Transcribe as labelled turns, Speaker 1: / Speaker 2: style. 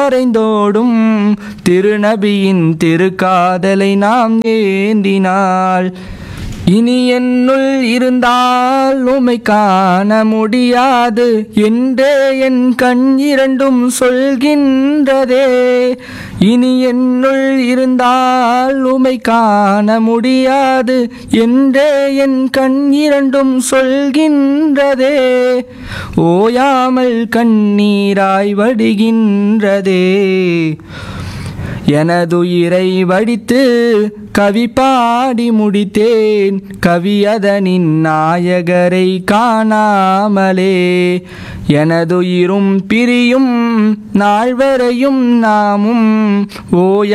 Speaker 1: கரைந்தோடும் திருநபியின் திருக்காதலை நாம் ஏந்தினால் இனி என்னுள் இருந்தால் உமை காண முடியாது என்றே என் கண் இரண்டும் சொல்கின்றதே இனி என்னுள் இருந்தால் உமை காண முடியாது என்றே என் கண் இரண்டும் சொல்கின்றதே ஓயாமல் கண்ணீராய் வடிகின்றதே எனதுயிரை வடித்து கவி பாடி முடித்தேன் கவியதனின் நாயகரை காணாமலே எனதுயிரும் பிரியும் நாள் வரையும் நாமும் ஓயா